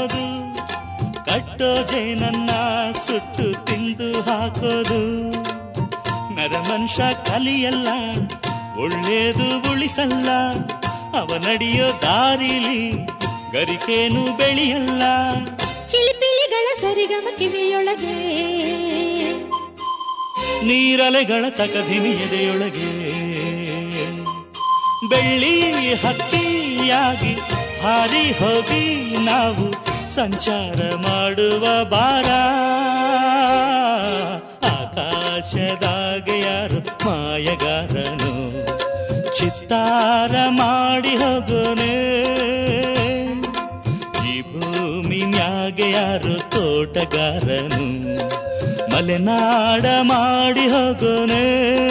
ಹಾಕೋದು ಕಟ್ಟೋ ಜೇನನ್ನ ಸುಟ್ಟು ತಿಂದು ಹಾಕೋದು ನರಮನುಷ್ಯ ಕಲಿಯಲ್ಲ ಒಳ್ಳೇದು ಉಳಿಸಲ್ಲ ಅವ ನಡೆಯೋ ದಾರಿಲಿ ಗರಿಕೇನು ಬೆಳೆಯಲ್ಲ ಚಿಲಿಪಿಲಿಗಳ ಸರಿಗಮ ಕಿವಿಯೊಳಗೆ ನೀರಲೆಗಳ ತಕಧಿಮಿ ಎದೆಯೊಳಗೆ ಬೆಳ್ಳಿ ಹತ್ತಿಯಾಗಿ ಹಾರಿ ಹೋಗಿ ನಾವು ಸಂಚಾರ ಮಾಡುವ ಬಾರ ಆಕಾಶದಾಗೆ ಯಾರು ಮಾಯಗಾರನು ಚಿತ್ತಾರ ಮಾಡಿ ಹೋಗೋನೆ ಈ ಭೂಮಿ ಮ್ಯಾಗೆ ಯಾರು ತೋಟಗಾರನು ಮಲೆನಾಡ ಮಾಡಿ ಹೋಗೋನೆ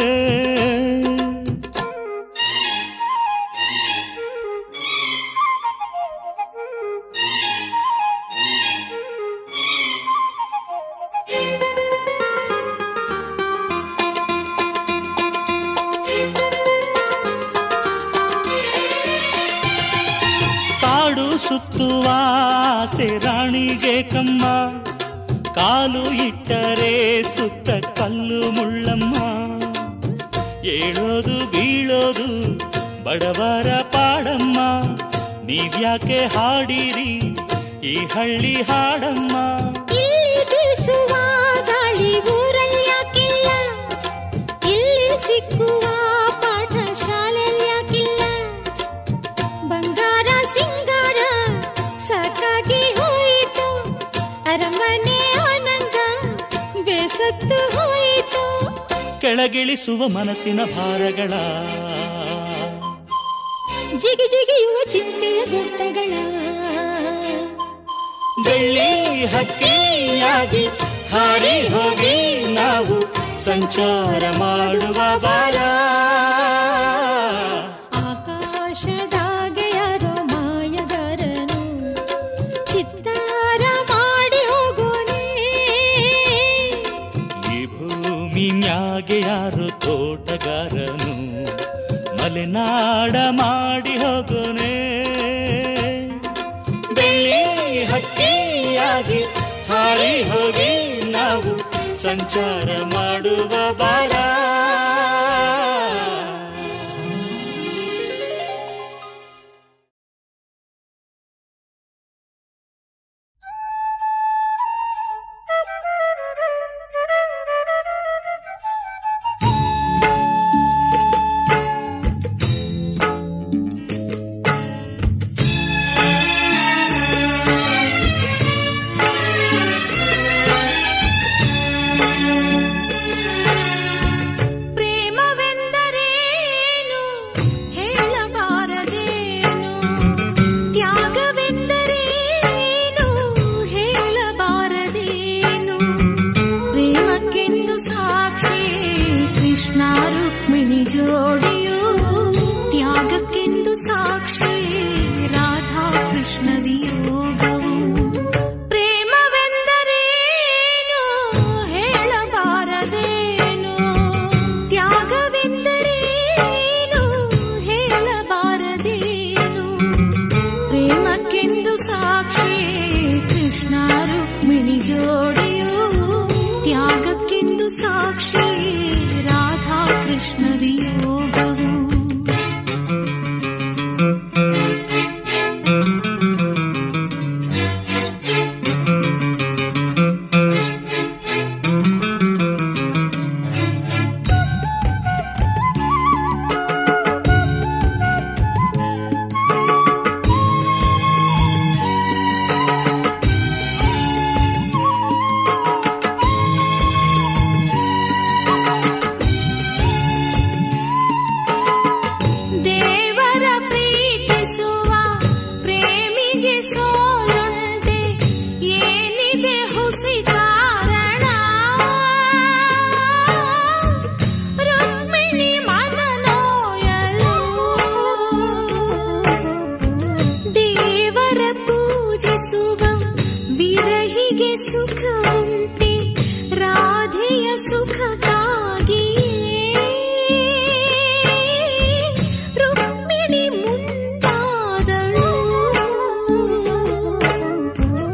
ಕಾಡು ಸುತ್ತುವ ಆಸೆ ರಾಣಿಗೆ ಕಮ್ಮ ಕಾಲು ಇಟ್ಟರೆ ಸುತ್ತ ಕಲ್ಲು ಮುಳ್ಳಮ್ಮ ಏಳೋದು ಬೀಳೋದು ಬಡವರ ಪಾಡಮ್ಮ ನೀವ್ಯಾಕೆ ಹಾಡಿರಿ ಈ ಹಳ್ಳಿ ಹಾಡಮ್ಮ ಇಲ್ಲಿ ಬೀಸುವ ಗಾಳಿ ಊರಲ್ಲಿ ಯಾಕಿಲ್ಲ ಇಲ್ಲಿ ಸಿಕ್ಕುವ ಪಾಠ ಶಾಲೆಯಲ್ಲಿ ಯಾಕಿಲ್ಲ ಬಂಗಾರ ಸಿಂಗಾರ ಸಾಕಾಗಿ ಹೋಯಿತು ಅರಮನೆ ಆನಂದ ಬೇಸತ್ತು ಹೋಯಿತು ಕೆಳಗಿಳಿಸುವ ಮನಸ್ಸಿನ ಭಾರಗಳ ಜಿಗಿ ಜಿಗಿಯುವ ಚಿಂತೆಯ ಗುಡ್ಡಗಳ ಬೆಳ್ಳಿ ಹಕ್ಕಿಯಾಗಿ ಹಾರಿ ಹೋಗಿ ನಾವು ಸಂಚಾರ ಮಾಡುವ ಬಾರ ಆಕಾಶದಾಗೆ ಯಾರೋ ಮಾಯಗಾರನು ಚಿತ್ತಾರ ಮಾಡಿ ಹೋಗೋನೆ ಈ ಭೂಮಿ ಮ್ಯಾಗೆ ಯಾರು ತೋಟಗಾರನು ಮಲೆನಾಡ ಮಾಡಿ ಹೋಗೋನೆ ಬೆಳ್ಳಿ ಹಕ್ಕಿಯಾಗಿ ಹಾರಿ ಹೋಗಿ ನಾವು ಸಂಚಾರ ಮಾಡುವ ಬಾರ ಪ್ರೇಮವೆಂದರೇನು ಹೇಳಬಾರದೇನು ತ್ಯಾಗವೆಂದರೇನು ಹೇಳಬಾರದೇನು ಪ್ರೇಮಕ್ಕೆಂದು ಸಾಕ್ಷಿ ಕೃಷ್ಣ ರುಕ್ಮಿಣಿ ಜೋಡಿಯು ತ್ಯಾಗಕ್ಕೆಂದು ಸಾಕ್ಷಿ ರಾಧಾ ಕೃಷ್ಣ ವಿಯೋಗವು ಪ್ರೇಮವೆಂದರೇನು ಹೇಳಬಾರದೇನು ತ್ಯಾಗವೆಂದರೇನು ಹೇಳಬಾರದೇನು ಪ್ರೇಮಕ್ಕೆಂದು ಸಾಕ್ಷಿ ಕೃಷ್ಣ ರುಕ್ಮಿಣಿ ಜೋಡಿಯು ತ್ಯಾಗಕ್ಕೆಂದು ಸಾಕ್ಷಿ ರಾಧಾ ಕೃಷ್ಣ ವಿಯೋಗವು ದೇವರ ಪ್ರೀತಿಸುವ ಪ್ರೇಮಿಗೆ ಸೋಲುಂಟೆ ಏನಿದೆ ಹುಸಿ ಕಾರಣ ರುಕ್ಮಿಣಿ ಮನ ನೋಯಲು ದೇವರ ಪೂಜಿಸುವ ವಿರಹಿಗೆ ಸುಖ ಉಂಟೆ ರಾಧೆಯ ಸುಖಕ್ಕಾಗಿಯೇ ರುಕ್ಮಿಣಿ ಮುಂದಾದಳು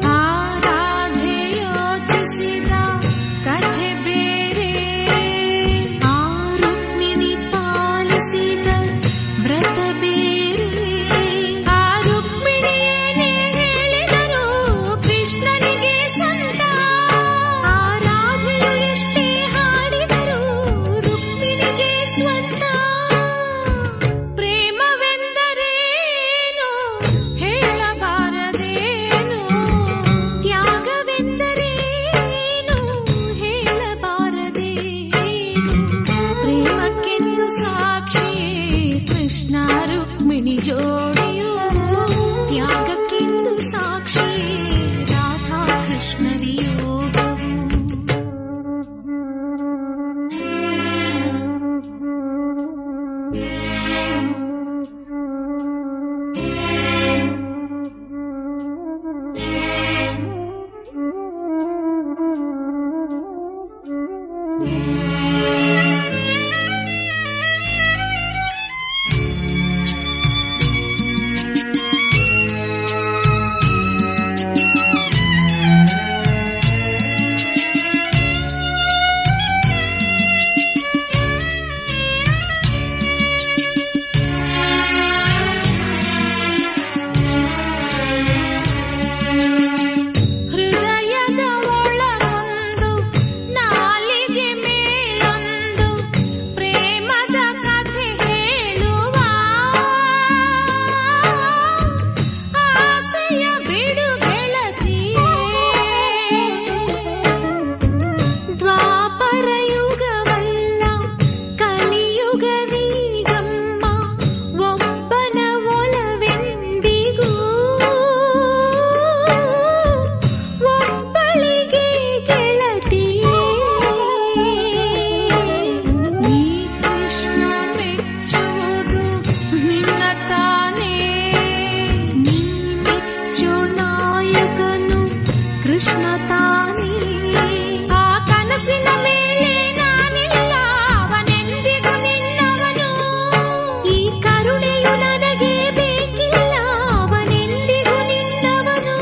ಕೃಷ್ಣ ತಾನೇ ಆ ಕನಸಿನ ಮೇಲೆ ನಾನಿಲ್ಲ ಅವನೆಂದಿಗೂ ನಿನ್ನವನು ಈ ಕರುಣೆಯು ನನಗೆ ಬೇಕಿಲ್ಲ ಅವನೆಂದಿಗೂ ನಿನ್ನವನು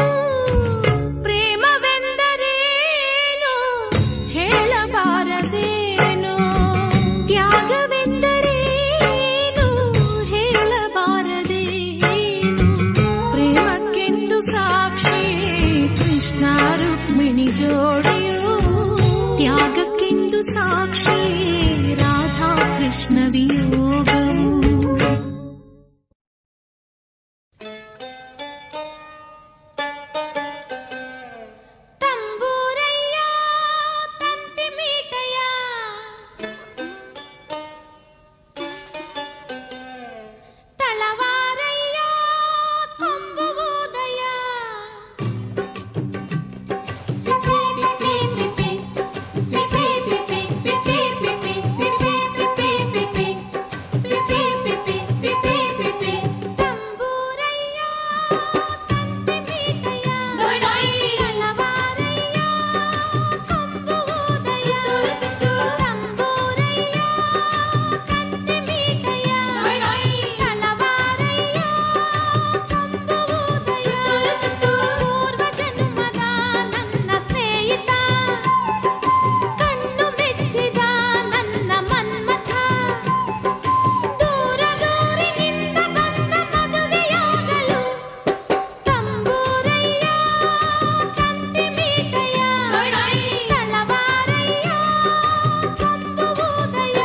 ಪ್ರೇಮವೆಂದರೇನು ಹೇಳಬಾರದೇನು ತ್ಯಾಗವೆಂದರೇನು ಹೇಳಬಾರದೇನು ಪ್ರೇಮಕ್ಕೆಂದು ಸಾಕ್ಷಿ ಕೃಷ್ಣ ರುಕ್ಮಿಣಿ ಜೋಡಿಯು ತ್ಯಾಗಕ್ಕೆಂದು ಸಾಕ್ಷಿ ರಾಧಾ ಕೃಷ್ಣ ವಿಯೋಗವು ತಂಬೂರಯ್ಯ ತಂತಿ ಮೀಟಯ್ಯ ತಳವಾರಯ್ಯ ಕೊಂಬುವುದಯ್ಯ ತಂಬೂರಯ್ಯ ತಂತಿ ಮೀಟಯ್ಯ ತಳವಾರಯ್ಯ ಕೊಂಬುವುದಯ್ಯ ತಂಬೂರಯ್ಯ ತಂತಿ ಮೀಟಯ್ಯ ತಳವಾರಯ್ಯ ಕೊಂಬುವುದಯ್ಯ ಪೂರ್ವ ಜನ್ಮದ ನನ್ನ ಸ್ನೇಹಿತ ಕಣ್ಣು ಮೆಚ್ಚಿದ ನನ್ನ ಮನ್ಮಥ ದೂರ ದೂರಿನಿಂದ ಬಂದ ಮದುವೆಯಾಗಲು ತಂಬೂರಯ್ಯ ತಂತಿ ಮೀಟಯ್ಯ ತಳವಾರಯ್ಯ ಕೊಂಬುವುದಯ್ಯ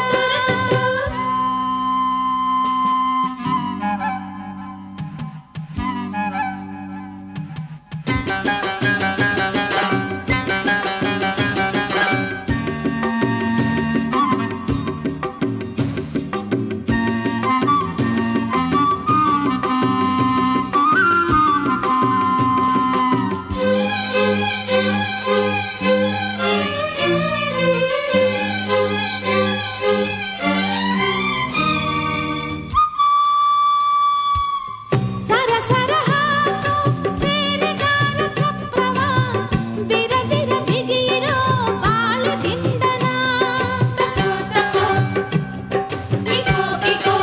ಸರ ಸರ ಹಾಕು ಸೇರೆಗಾರ ಚಪ್ರವ ಬಿರ ಬಿರ ಬಿಗಿರೋ ಬಾಳು ದಿಂಡನ ಇಕೋ ಇಕೋ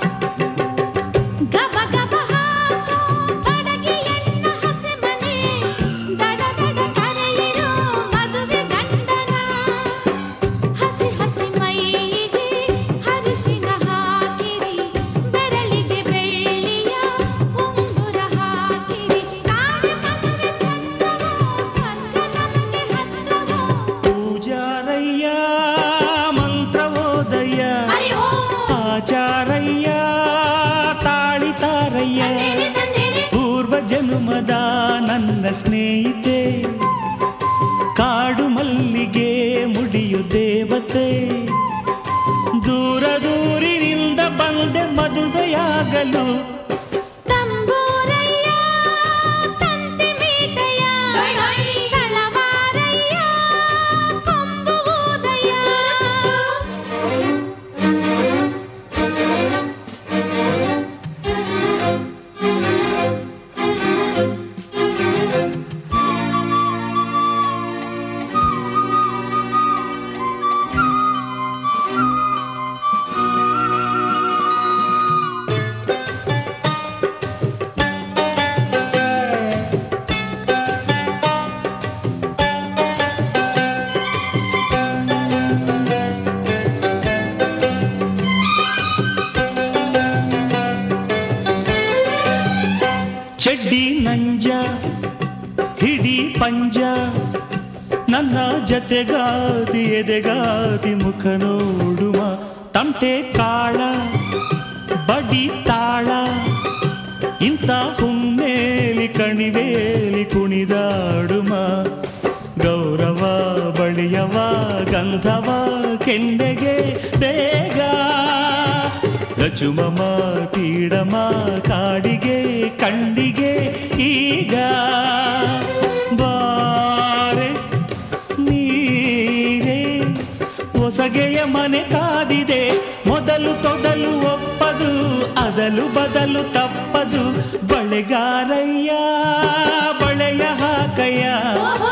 ಗಬ ಗಬ ಹಾಸು ಬಡಗಿಯಣ್ಣ ಹಸೆ ಮನೆ ದಡ ದಡ ಕರೆಯಿರೋ ಮದುವೆ ಗಂಡನ ಹಸಿ ಹಸಿ ಮೈಗೆ ಹರಿಶಿನ ಹಾಕಿರಿ ಬೆರಳಿಗೆ ಬೆಳ್ಳಿಯ ಉಂಗುರ ಹಾಕಿರಿ ಕಾಣೆ ಮದುವೆ ಚಂದವೋ ಸ್ವರ್ಗ ನಮಗೆ ಹತ್ತವೋ ಪೂಜಾರಯ್ಯ ಮಂತ್ರವೋದಯ್ಯ ಹರಿ ಓಂ ಆಚಾರಯ್ಯ ತಾಳಿತಾರಯ್ಯ ತಂದೇನೆ ತಂದೇನೆ ಪೂರ್ವ ಜನುಮದ ನನ್ನ ಸ್ನೇಹಿತೆ ಕಾಡು ಮಲ್ಲಿಗೆ ಮುಡಿಯು ದೇವತೆ ದೂರ ದೂರಿನಿಂದ ಬಂದೆ ಮದುವೆಯಾಗಲು ತಂಬೂರಯ್ಯ ತಂತಿ ಮೀಟಯ್ಯ ತಳವಾರಯ್ಯ ಕೊಂಬುವುದಯ್ಯ ಚಡ್ಡಿ ನಂಜ ಹಿಡಿ ಪಂಜ ನನ್ನ ಜತೆಗಾದಿ ಎದೆಗಾದಿ ಮುಖ ನೋಡುವ ತಂಟೆ ಕಾಳ ಬಡಿ ತಾಳ ಇಂಥ ಹುಮ್ಮೇಲಿ ಕಣಿವೇಲಿ ಕುಣಿದಾಡುಮ ಗೌರವ ಬಳಿಯವ ಗಂಧವ ಕೆಂಡೆಗೆ ಬೇಗ ಲಚುಮಮ ತೀಡಮ ಕಾಡಿಗೆ ಕಂಡಿಗೆ ಈಗ ಬಾರೆ ನೀರೇ ಹೊಸಗೆಯ ಮನೆ ಕಾದಿದೆ ಮೊದಲು ತೊದಲು ಒಪ್ಪದು ಅದಲು ಬದಲು ತಪ್ಪದು ಬಳೆಗಾರಯ್ಯ ಬಳೆಯ ಹಾಕಯ್ಯ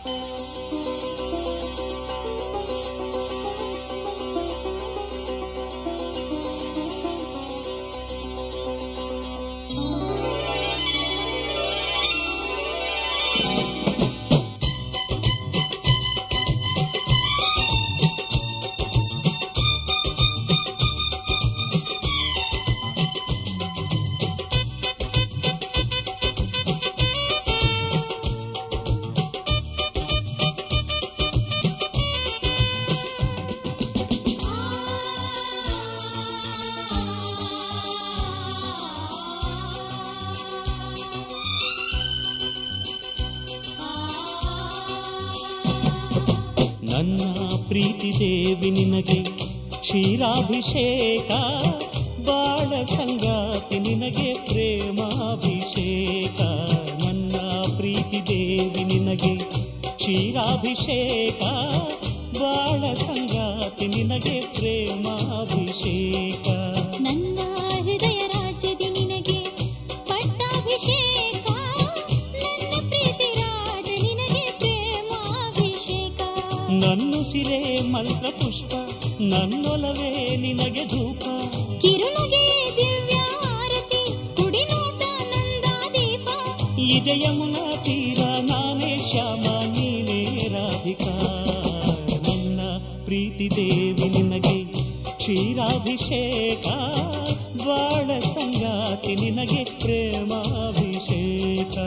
ನನ್ನ ಪ್ರೀತಿ ದೇವಿ ನಿನಗೆ ಕ್ಷೀರಾಭಿಷೇಕ ಬಾಳ ಸಂಗಾತಿ ನಿನಗೆ ಪ್ರೇಮಾಭಿಷೇಕ ನನ್ನ ಪ್ರೀತಿ ದೇವಿ ನಿನಗೆ ಕ್ಷೀರಾಭಿಷೇಕ ಬಾಳ ಸಂಗಾತಿ ನಿನಗೆ ಪ್ರೇಮಾಭಿಷೇಕ ನನ್ನ ಹೃದಯ ರಾಜ್ಯದಿ ನಿನಗೆ ಪಟ್ಟಾಭಿಷೇಕ ನನ್ನ ಪ್ರೀತಿ ರಾಜ ನಿನಗೆ ಪ್ರೇಮಾಭಿಷೇಕ ನನ್ನುಸಿರೇ ಮಂತ್ರ ಪುಷ್ಪ ನನ್ನೊಲವೇ ನಿನಗೆ ಧೂಪ ಕಿರುನಗೆ ದಿವ್ಯ ಆರತಿ ಕುಡಿನೋಟ ನಂದಾದೀಪ ಇದೆ ಯಮುನಾ ತೀರ ನಾನೇ ಶ್ಯಾಮ ನೀನೇ ರಾಧಿಕಾ ನನ್ನ ಪ್ರೀತಿ ದೇವಿ ನಿನಗೆ ಕ್ಷೀರಾಭಿಷೇಕ ಬಾಳ ಸಂಗಾತಿ ನಿನಗೆ ಪ್ರೇಮಾಭಿಷೇಕ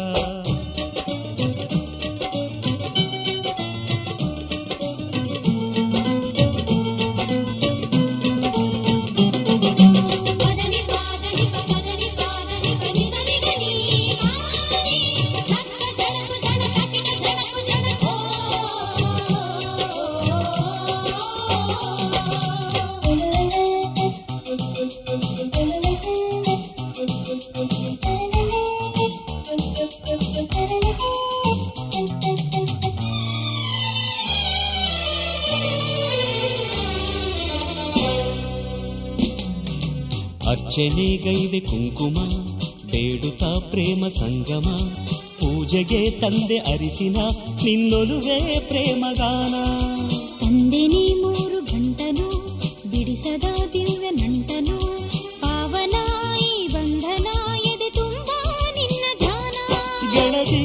ಪದನಿ ಪಾದನಿ ಪದನಿ ಪಾದನಿ ಪನಿ ಸರಿ ಗನಿ ಮಾನಿ ನಕ್ಕ ಜಡಕು ಜಡ ಕಕಿಟ ಜಡಕು ಜಡಕೋ ಅರ್ಚನೆಗೈದೆ ಕುಂಕುಮ ಬೇಡುತ್ತಾ ಪ್ರೇಮ ಸಂಗಮ ಪೂಜೆಗೆ ತಂದೆ ಅರಿಸಿನ ನಿನ್ನೊಲುವೆ ಪ್ರೇಮಗಾನ ತಂದೆ ನೀ ಮೂರು ಗಂಟನು ಬಿಡಿಸದ ದಿವ್ಯ ನಂಟನು ಪಾವನಾಯಿ ಬಂಧನ ಎದೆ ತುಂಬ ನಿನ್ನ ಧ್ಯಾನ ಗೆಳತಿ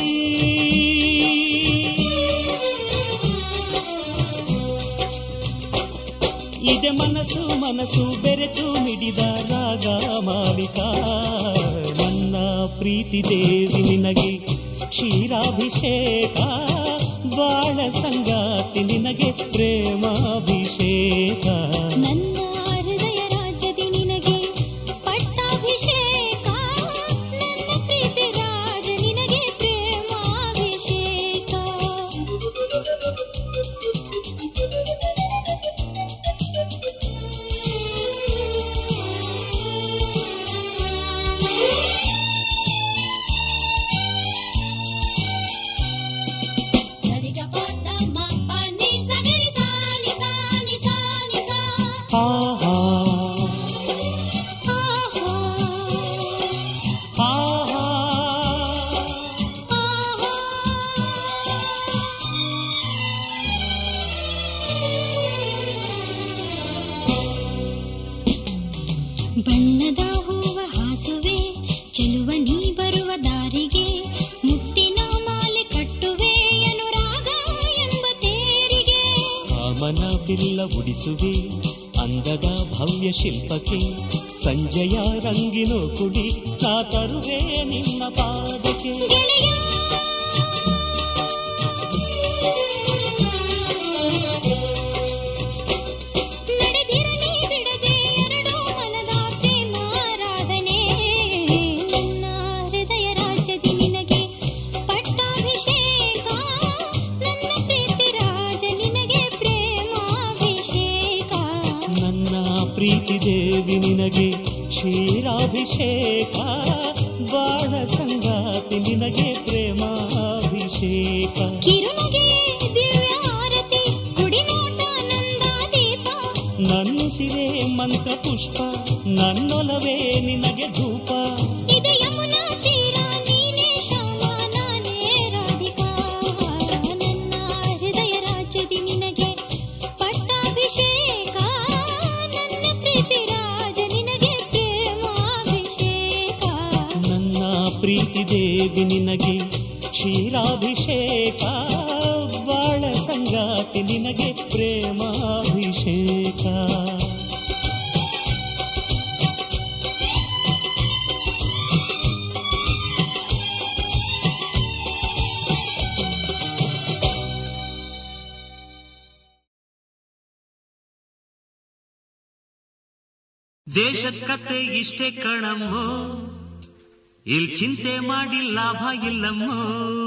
ಇದೆ ಮನಸ್ಸು ಮನಸ್ಸು ಬೆರೆತು ಮಿಡಿದ ರಾಗ ಮಾಲಿಕ ನನ್ನ ಪ್ರೀತಿ ದೇವಿ ನಿನಗೆ ಕ್ಷೀರಾಭಿಷೇಕ ಬಾಳ ಸಂಗಾತಿ ನಿನಗೆ ಪ್ರೇಮಾಭಿಷೇಕ ನನ್ನ ಹೃದಯ ರಾಜ್ಯದಿ ನಿನಗೆ ಪಟ್ಟಾಭಿಷೇಕ ನನ್ನ ಪ್ರೀತಿ ರಾಜ ನಿನಗೆ ಪ್ರೇಮಾಭಿಷೇಕ ಸರಿಗ ಪದ ಮ ಪ ನಿ ಸ ಗ ರಿ ಸ ನಿ ಸ ನಿ ಸ ನಿ ಸ ಆಹಾ ಆಹಾ ಆಹಾ ಬಣ್ಣದ ಹೂವ ಹಾಸುವೆ ಚೆಲುವ ನೀ ಬರುವ ದಾರಿಗೆ ಮುತ್ತಿನ ಮಾಲೆ ಕಟ್ಟುವೆ ಅನುರಾಗ ಎಂಬ ತೇರಿಗೆ ಕಾಮನ ಬಿಲ್ಲ ಉಡಿಸುವೆ ಅಂದದ ಭವ್ಯ ಶಿಲ್ಪಕ್ಕೆ ಸಂಜೆಯ ರಂಗಿನೋ ಕುಡಿ ನಾ ತರುವೆ ನಿನ್ನ ಪಾದಕ್ಕೆ ಗೆಳೆಯ ನಡೆದಿರಲಿ ಬಿಡದೆ ಎರಡು ಮನದ ಪ್ರೇಮಾರಾಧನೆ ನನ್ನ ಹೃದಯ ರಾಜ್ಯದಿ ನಿನಗೆ ಪಟ್ಟಾಭಿಷೇಕ ನನ್ನ ಪ್ರೀತಿ ರಾಜ ನಿನಗೆ ಪ್ರೇಮಾಭಿಷೇಕ ನನ್ನ ಪ್ರೀತಿ ದೇವಿ ನಿನಗೆ ಕ್ಷೀರಾಭಿಷೇಕ ಬಾಳ ಸಂಗಾತಿ ನಿನಗೆ ಪ್ರೇಮಾಭಿಷೇಕ ಕಿರುನಗೆ ದಿವ್ಯ ಆರತಿ ಕುಡಿನೋಟ ನಂದಾದೀಪ ನನ್ನುಸಿರೇ ಮಂತ್ರ ಪುಷ್ಪ ನನ್ನೊಲವೇ ನಿನಗೆ ಧೂಪ ಇದು ಯಮುನಾ ತೀರ ನೀನೇ ಶ್ಯಾಮ ನಾನೇ ರಾಧಿಕಾ ನನ್ನ ದೇಶದ ಕತೆ ಇಷ್ಟೇ ಕಣಮ್ಮೋ ಇಲ್ ಚಿಂತೆ ಮಾಡಿ ಲಾಭ ಇಲ್ಲಮ್ಮೋ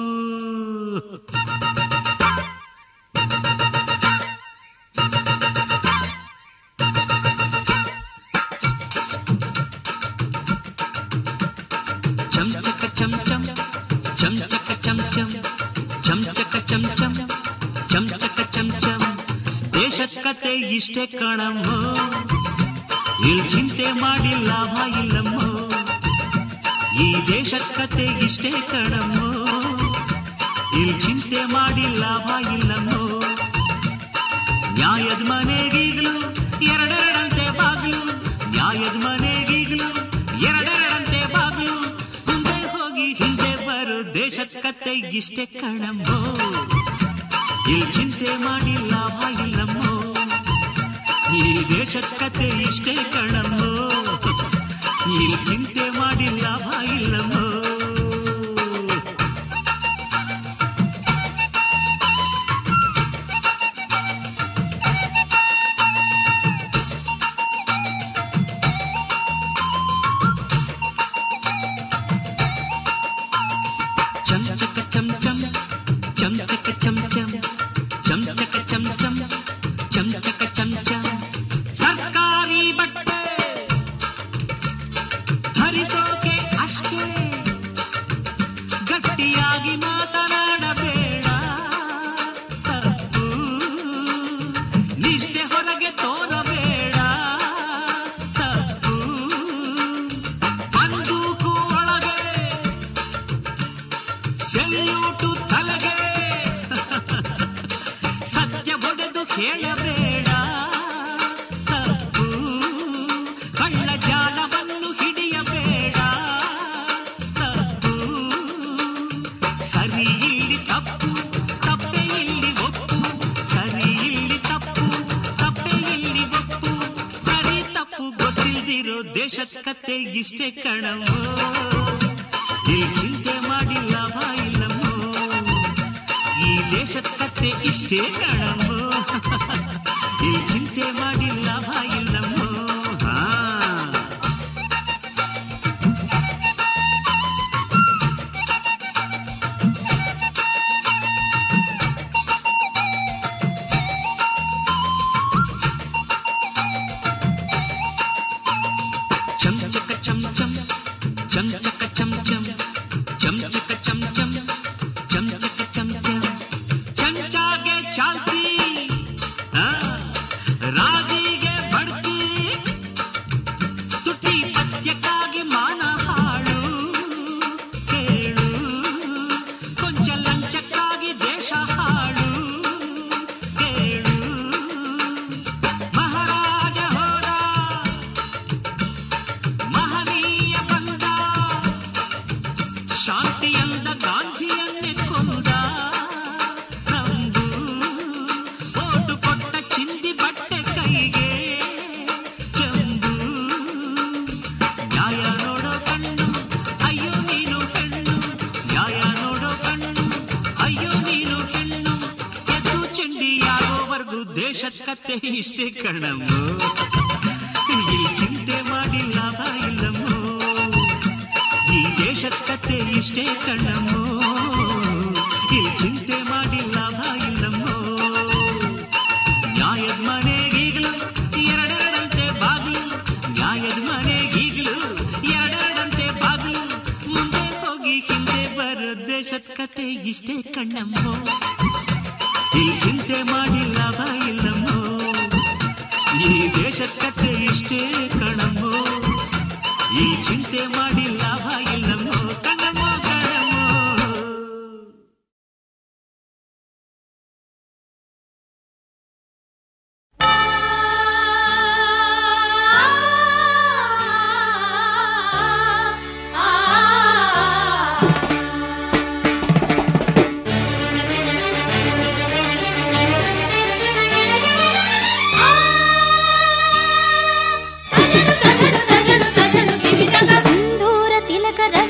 ಚಮ್ ಚಕ ಚಮ್ ಚಮ್ ಚಮ್ ಚಕ ಚಮ್ ಚಮ್ ಚಮ್ ಚಕ ಚಮ್ ಚಮ್ ಚಮ್ ಚಕ ಚಮ್ ಚಮ್ ದೇಶದ ಕತೆ ಇಷ್ಟೇ ಕಣಮ್ಮೋ ಇಲ್ ಚಿಂತೆ ಮಾಡಿ ಲಾಭ ಇಲ್ಲಮ್ಮೋ ಈ ದೇಶದ ಕತೆ ಇಷ್ಟೇ ಕಣಮ್ಮೋ ಇಲ್ ಚಿಂತೆ ಮಾಡಿ ಲಾಭ ಇಲ್ಲಮ್ಮೋ ನ್ಯಾಯದ ಮನೆಗೀಗ್ಲು ಎರಡೆರಡಂತೆ ಬಾಗ್ಲು ನ್ಯಾಯದ ಮನೆಗೀಗ್ಲು ಎರಡೆರಡಂತೆ ಬಾಗ್ಲು ಮುಂದೆ ಹೋಗಿ ಹಿಂದೆ ಬರೋ ದೇಶದ ಕತೆ ಇಷ್ಟೇ ಕಣಮ್ಮೋ ಇಲ್ ಚಿಂತೆ ಮಾಡಿ ಲಾಭ ಇಲ್ಲಮ್ಮೋ ಈ ದೇಶದ ಕತೆ ಇಷ್ಟೇ ಕಣಮ್ಮೋ ಇಲ್ಲಿ ಚಿಂತೆ ಮಾಡಿ ಲಾಭ ಇಲ್ಲಮ್ಮೋ ಚಮ್ ಚಕ ಚಮ್ ಚಮ್ ಚಮ್ ಚಕ ಚಮ್ ಚಮ್ ಚಮ್ ಚಕ ಚಮ್ ಚಮ್ ಚಮ್ ಚಕ ಚಮ್ ಚಮ್ ಸರ್ಕಾರಿ ಬಟ್ಟೆ ಧರಿಸೋಕೆ ಅಷ್ಟೇ ಗಟ್ಟಿಯಾಗಿ ಮಾತನಾಡಬೇಡ ತಪ್ಪು ನಿಷ್ಠೆ ಹೊರಗೆ ತೋರಬೇಡ ತಪ್ಪು ಬಂದೂಕು ಒಳಗೆ ಸೆಲ್ಯೂಟು ತಲೆಗೆ ಸತ್ಯ ಹೊಡೆದು ಕೇಳಬೇಡ ತಪ್ಪು ಕಳ್ಳ ಜಾಲವನ್ನು ಹಿಡಿಯಬೇಡ ತಪ್ಪು ಸರಿ ಇಲ್ಲಿ ತಪ್ಪು ತಪ್ಪೆ ಇಲ್ಲಿ ಒಪ್ಪು ಸರಿ ಇಲ್ಲಿ ತಪ್ಪು ತಪ್ಪೆ ಇಲ್ಲಿ ಒಪ್ಪು ಸರಿ ತಪ್ಪು ಗೊತ್ತಿಲ್ದಿರೋ ದೇಶದ ಕತೆ ಇಷ್ಟೇ ಕಣವೋ ಇಲ್ಲಿ ಚಿಂತೆ ಮಾಡಿ ಲಾಭ ಇಲ್ಲಮ್ಮೋ ಈ ದೇಶದ ಕತೆ ಇಷ್ಟೇ ಕಣಮ್ಮೋ ಇಲ್ಲಿ ಚಿಂತೆ ಮಾಡಿ ಲಾಭ ಇಲ್ಲಮ್ಮೋ ಹಾ ಚಮ್ ಚಕ ಚಮ್ ಚಮ್ ಚಮ್ ಚಕ ಚಮ್ ಚಮ್ ಚಮ್ ಚಕ ಚಮ್ ಚಮ್ ಚಮ್ ಚಕ ಚಮ್ ಚಮ್ ಚಮಚಾಗೆ ಚಾಲ್ತಿ ಆ, ರಾಜಿಗೆ ಬಡ್ತಿ ತುಟಿ ಪದ್ಯಕ್ಕಾಗಿ ಮಾನ ಹಾಳು ಕೇಳು ಕೊಂಚ ಲಂಚಕ್ಕಾಗಿ ದೇಶ ಹಾಳು ಕೇಳು ಮಹಾರಾಜ ಹೋದ ಮಹನೀಯ ಬಂದ ಶಾಂತಿಯಂದ ಗಾಂಧಿಯನ್ನೇ ಕೊಂದ ನಂದು ಓಟು ಕೊಟ್ಟ ಚಿಂದಿ ಬಟ್ಟೆ ಕೈಗೆ ಚಂದು ನ್ಯಾಯ ನೋಡೋ ಕಣ್ಣು ಅಯ್ಯೋ ನೀನು ಹೆಣ್ಣು ನ್ಯಾಯ ನೋಡೋ ಕಣ್ಣು ಅಯ್ಯೋ ನೀನು ಹೆಣ್ಣು ಎದ್ದು ಚಂಡಿಯಾಗೋವರೆಗೂ ದೇಶದ ಕತೆ ಇಷ್ಟೇ ಕಣಮ್ಮೋ ಇಲ್ಲಿ ಚಿಂತೆ ಮಾಡಿ ಲಾಭ ಇಲ್ಲಮ್ಮೋ ಈ ದೇಶದ ಕತೆ ಇಷ್ಟೇ ಕಣ್ಣಮ್ಮೋ ಇಲ್ಲಿ ಚಿಂತೆ ಮಾಡಿ ಲಾಭ ಇಲ್ಲಮ್ಮೋ ನ್ಯಾಯದ ಮನೆಗೀಗಲು ಎರಡೆರಡಂತೆ ಬಾಗಿಲು ನ್ಯಾಯದ ಮನೆಗೀಗಲು ಎರಡೆರಡಂತೆ ಬಾಗಿಲು ಮುಂದೆ ಹೋಗಿ ಹಿಂದೆ ಬರೋ ದೇಶದ ಕತೆ ಇಷ್ಟೇ ಕಣ್ಣಮ್ಮೋ ಇಲ್ಲಿ ಚಿಂತೆ ಮಾಡಿ ಲಾಭ ಇಲ್ಲಮ್ಮೋ ಈ ದೇಶದ ಕತೆ ಇಷ್ಟೇ ಕಣಮ್ಮೋ ಈ ಚಿಂತೆ ಮಾಡಿ ಲಾಭ ಇಲ್ಲಮ್ಮೋ ಕಣ್ಣಮ್ಮೋ ಕಣಮ್ಮೋ ಸಿಂಧೂರ ತಿಲಕ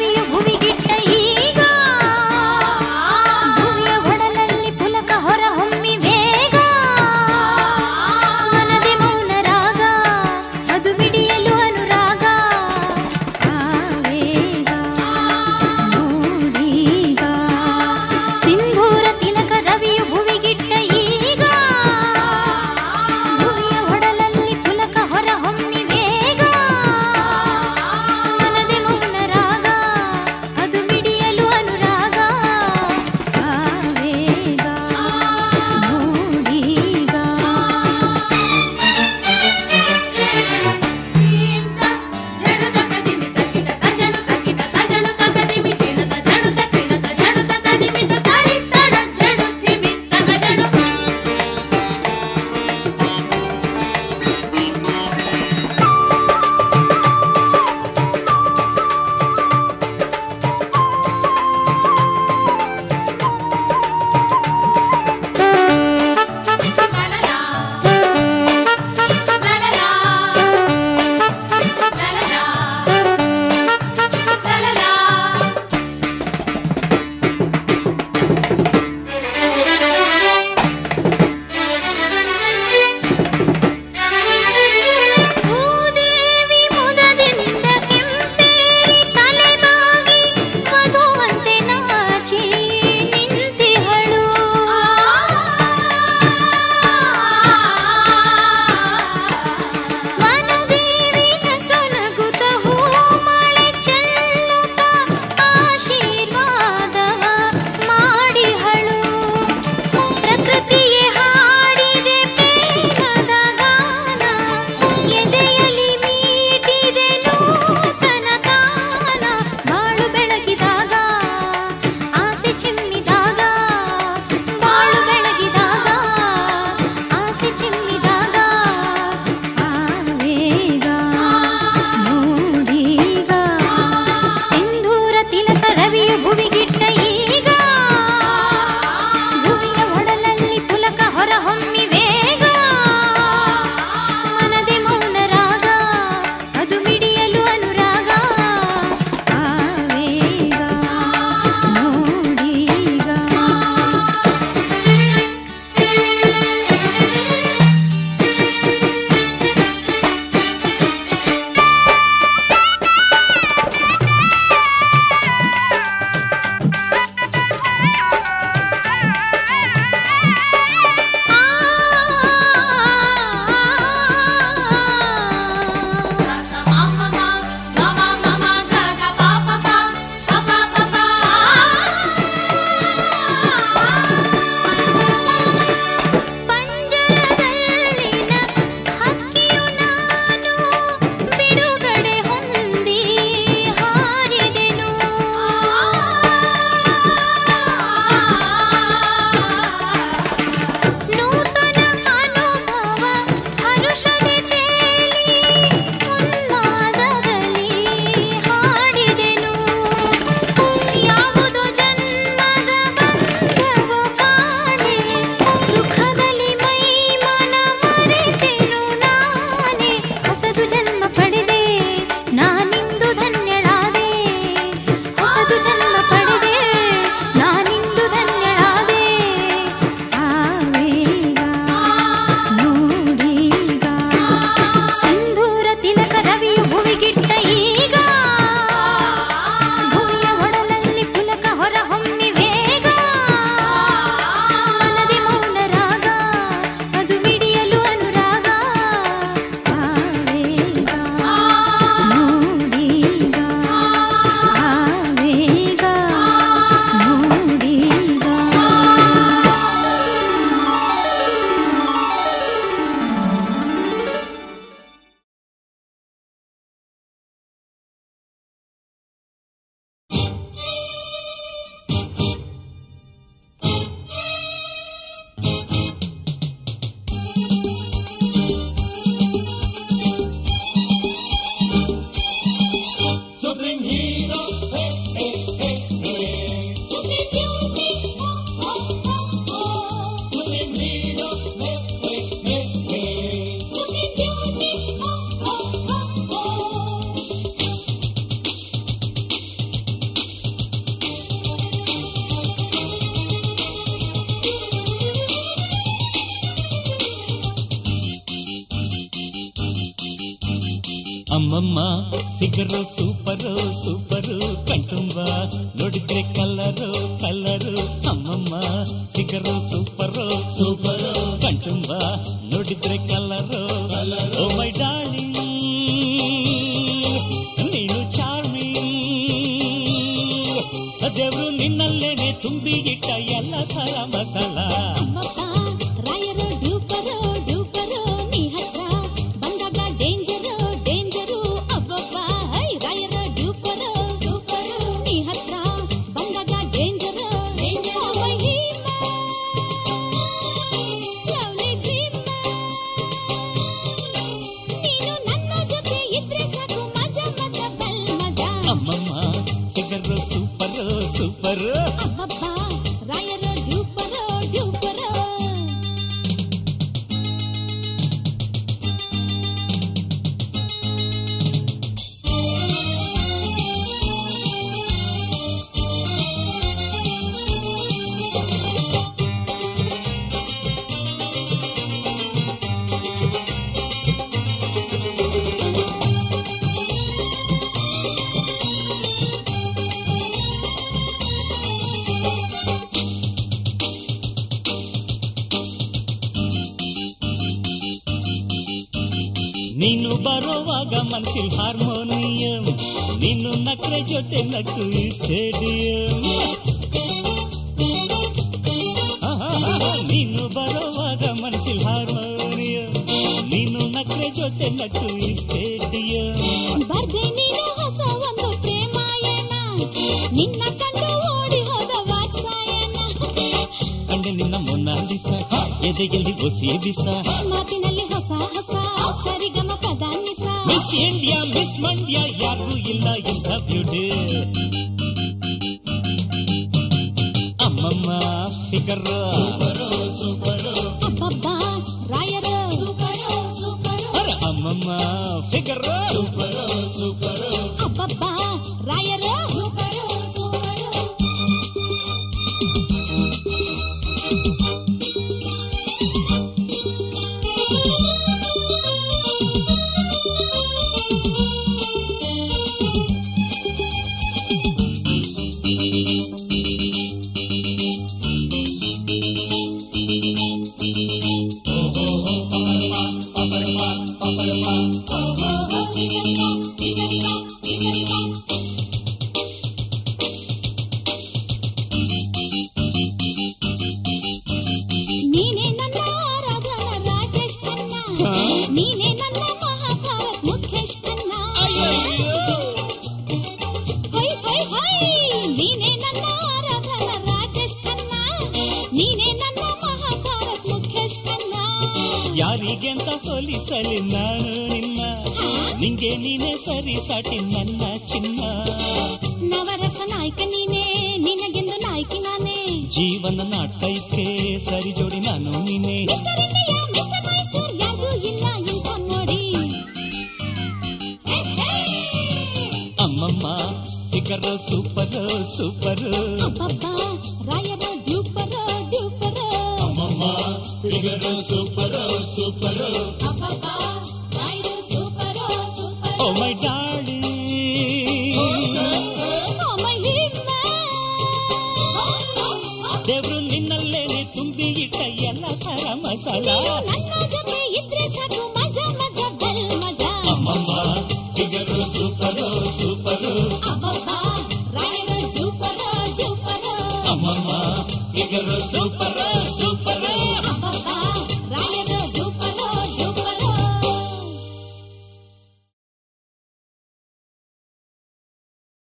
ಅಮ್ಮಮ್ಮ ಫಿಗರು ಸೂಪರು ಸೂಪರು ಕಣ್ತುಂಬ ನೋಡಿದ್ರೆ ಕಲರು ಕಲರು ಅಮ್ಮಮ್ಮ ಫಿಗರು ಸೂಪರು ಸೂಪರು ಕಣ್ತುಂಬ ನೋಡಿದ್ರೆ ಕಲರು ಓ ಮೈ ಡಾರ್ಲಿಂಗ್ ನೀನು ಚಾರ್ಮಿಂಗ್ ದೇವ್ರು ನಿನ್ನಲ್ಲೇನೆ ತುಂಬಿ ಇಟ್ಟ ಎಲ್ಲ ತರ ಮಸಾಲ ಅಮ್ಮಪ್ಪ ರಾಯರು ಡ್ಯೂಪರು ಡ್ಯೂಪರು ನೀ ಹತ್ರ ಬಂದಾಗ ಡೇಂಜರು ಡೇಂಜರು ಅಬ್ಬಬ್ಬ ಹೈ ರಾಯರು ಡ್ಯೂಪರು ಸೂಪರು ನೀ ಹತ್ರ ಬಂದಾಗ danger danger my lovely dream ನೀನು ನನ್ನ ಜೊತೆ ಇದ್ರೆ ಸಾಕು ಮಜಾ ಮಜಾ ಬಲ್ ಮಜಾ ಅಮ್ಮಮ್ಮ ಫಿಗರು ಸೂಪರು ಸೂಪರು ಅಬ್ಬಬ್ಬ ರಾಯರು ಡ್ಯೂಪರು ಡ್ಯೂಪರು ನೀನು ಬರುವಾಗ ಮನಸ್ಸಿಲ್ ಹಾರ್ಮೋನಿಯಂ ನೀನು ನಕ್ರೆ ಜೊತೆ ನಕ್ಕು ಈ ಸ್ಟೇಡಿಯಂ ಆಹಾಹಾ, ನೀನು ಬರುವಾಗ ಮನಸ್ಸಿಲ್ ಹಾರ್ಮೋನಿಯಂ ನೀನು ನಕ್ರೆ ಜೊತೆ ನಕ್ಕು ಈ ಸ್ಟೇಡಿಯಂ ಬರ್ದೆ ನೀನು ಹೊಸ ಒಂದು ಪ್ರೇಮಾಯಣ ನಿನ್ನ ಕಂಡು ಓಡಿ ಹೋದ ವಾತ್ಸಾಯನ ಕಂಡೆ ನಿನ್ನ ಮೊನ್ನಾಲಿಸ ಎದೆಯಲ್ಲಿ ಒಸಿ ಬಿಸ ಮಾತಿನಲ್ಲಿ ಹೊಸ ಹೊಸ ಸರಿಗಮ ಪ್ರಧಾನಿಸ ಮಿಸ್ ಇಂಡಿಯಾ ಮಿಸ್ ಮಂಡ್ಯ ಯಾರಿಗೂ ಇಲ್ಲ ಇಂಥ ಬ್ಯೂಟಿ ಅಮ್ಮಮ್ಮ ಫಿಗರ್ ಅಬ್ಬಬ್ಬ ರಾಯರು ಸೂಪರು ಸೂಪರು ಅರ ಅಮ್ಮಮ್ಮ ಫಿಗರ್ ಅಬ್ಬಬ್ಬ ರಾಯರು ಸೂಪರು ಸೂಪರು ನೀನೇ ನನ್ನ ಆರಾಧನ ರಾಜೇಶ್ ಖನ್ನ ನೀನೇ ನನ್ನ ಮಹಾಭಾರತ್ ಮುಖೇಶ್ ಖನ್ನ ಹೊಯ್ ಹೊಯ್ ಹೊಯ್ ನೀನೇ ನನ್ನ ಆರಾಧನ ರಾಜೇಶ್ ಖನ್ನ ನೀನೇ ನನ್ನ ಮಹಾಭಾರತ್ ಮುಖೇಶ್ ಖನ್ನ ಯಾರಿಗೆಂತ ಹೋಲಿಸಲಿ ನಾನು ನಿನ್ನ ನಿಂಗೆ ನೀನೆ ಸರಿ ಸಾಟಿ ನನ್ನ ಚಿನ್ನ ನವರಸ ನಾಯಕ ನೀನೇ ನಿನಗೆಂದು ನಾಯಕಿ ನಾನೇ ಜೀವನ ನಾಟಕಕ್ಕೆ ಸರಿ ಜೋಡಿ ನಾನು ನೀನೆ ಮಿಸ್ಟರ್ ಇಂಡಿಯಾ ಮಿಸ್ಟರ್ ಮೈಸೂರ್ ಯಾರಿಗೂ ಇಲ್ಲ ಇಂಥ ನೋಡಿ ಹೇ, ಹೇ. ಅಮ್ಮಮ್ಮ ಫಿಗರ್ ಸೂಪರ್ ಸೂಪರ್ ಅಬ್ಬಬ್ಬ ರಾಯರ ಡ್ಯೂಪರ ಡ್ಯೂಪರ ಅಮ್ಮಮ್ಮ ಫಿಗರ್ ಸೂಪರ್ ಸೂಪರ್ ಅಬ್ಬಬ್ಬ ರಾಯರು ಸೂಪರ ಸೂಪರ ಓ ಮೈ ಡಾರ್ಲಿಂಗ್ ಓ ಮೈ ಹಿಮ್ಮ ದೇವ್ರು ನಿನ್ನಲ್ಲೇನೆ ತುಂಬಿ ಇಟ್ಟ ಎಲ್ಲ ತರ ಮಸಾಲ ನೀನು ನನ್ನ ಜೊತೆ ಇದ್ರೆ ಸಾಕು ಮಜಾ ಮಜಾ ಬೆಲ್ ಮಜಾ ಅಮ್ಮಮ್ಮ ಫಿಗರ್ ಸೂಪರ್ ಸೂಪರ್ ಅಬ್ಬಬ್ಬ ರಾಯರು ಸೂಪರ ಡ್ಯೂಪರ ಅಮ್ಮಮ್ಮ ಫಿಗರ್ ಸೂಪರ್ ಸೂಪರ್ ಅಬ್ಬಬ್ಬ